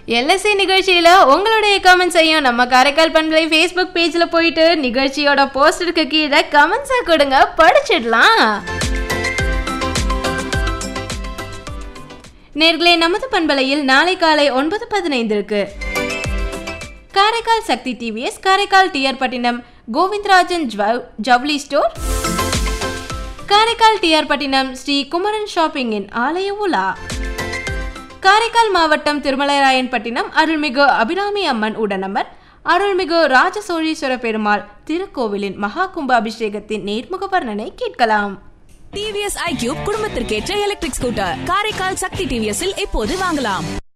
LSC நிகழ்ச்சியில உங்களுடைய கமெண்ட்ஸையும் நம்ம காரைக்கால் பண்பலை ஃபேஸ்புக் பேஜ்ல போயிட்டு நிகழ்ச்சியோட போஸ்டருக்கு கீழே கமெண்ட்ஸா கொடுங்க படிச்சிடலாம் நேர்களே நமது பண்பலையில் நாளை காலை ஒன்பது பதினைந்திற்கு காரைக்கால் சக்தி டிவிஎஸ் காரைக்கால் டிஆர் பட்டினம் கோவிந்தராஜன் ஜவ- ஜவுளி ஸ்டோர் காரைக்கால் டிஆர் பட்டினம் ஸ்ரீ குமரன் ஷாப்பிங்கின் ஆலய உலா காரைக்கால் மாவட்டம் திருமலைராயன்பட்டினம் அருள்மிகு அபிராமி அம்மன் உடனமர் அருள்மிகு ராஜசோழீஸ்வர பெருமாள் திருக்கோவிலின் மகா கும்ப அபிஷேகத்தின் நேர்முக வர்ணனை கேட்கலாம் டிவிஎஸ் ஐக்யூப் குடும்பத்திற்கேற்ற எலக்ட்ரிக் ஸ்கூட்டர் காரைக்கால் சக்தி டிவிஎஸ்ஸில் இப்போது வாங்கலாம்